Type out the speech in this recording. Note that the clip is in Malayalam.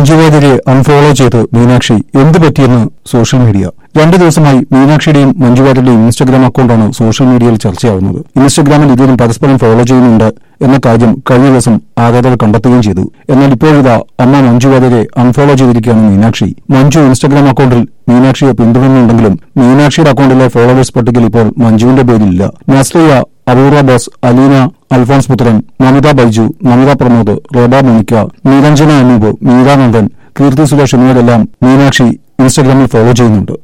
മഞ്ജു വാര്യരെ അൺഫോളോ ചെയ്ത് മീനാക്ഷി എന്ത് പറ്റിയെന്ന് സോഷ്യൽ മീഡിയ രണ്ടു ദിവസമായി മീനാക്ഷിയുടെയും മഞ്ജു വാര്യരുടെയും ഇൻസ്റ്റഗ്രാം അക്കൗണ്ടാണ് സോഷ്യൽ മീഡിയയിൽ ചർച്ചയാവുന്നത് ഇൻസ്റ്റഗ്രാമിൽ ഇതിനും പരസ്പരം ഫോളോ ചെയ്യുന്നുണ്ട് എന്ന കാര്യം കഴിഞ്ഞ ദിവസം ആരാധകർ കണ്ടെത്തുകയും ചെയ്തു എന്നാൽ ഇപ്പോഴിതാ അമ്മ മഞ്ജു വാര്യരെ അൺഫോളോ ചെയ്തിരിക്കുകയാണ് മീനാക്ഷി മഞ്ജു ഇൻസ്റ്റഗ്രാം അക്കൗണ്ടിൽ മീനാക്ഷിയെ പിന്തുടരുന്നുണ്ടെങ്കിലും മീനാക്ഷിയുടെ അക്കൗണ്ടിലെ ഫോളോവേഴ്സ് പട്ടികയിൽ ഇപ്പോൾ മഞ്ജുവിന്റെ പേരിലില്ല നസ്രിയ അപൂർവ ബോസ് അലീന അൽഫോൺസ് പുത്രൻ നമിത ബൈജു നമിത പ്രമോദ് റോബ മോനിക്ക നിരഞ്ജന അനൂപ് മീരാനന്ദൻ കീർത്തി സുരേഷ് എന്നിവരെല്ലാം മീനാക്ഷി ഇൻസ്റ്റഗ്രാമിൽ ഫോളോ ചെയ്യുന്നുണ്ട്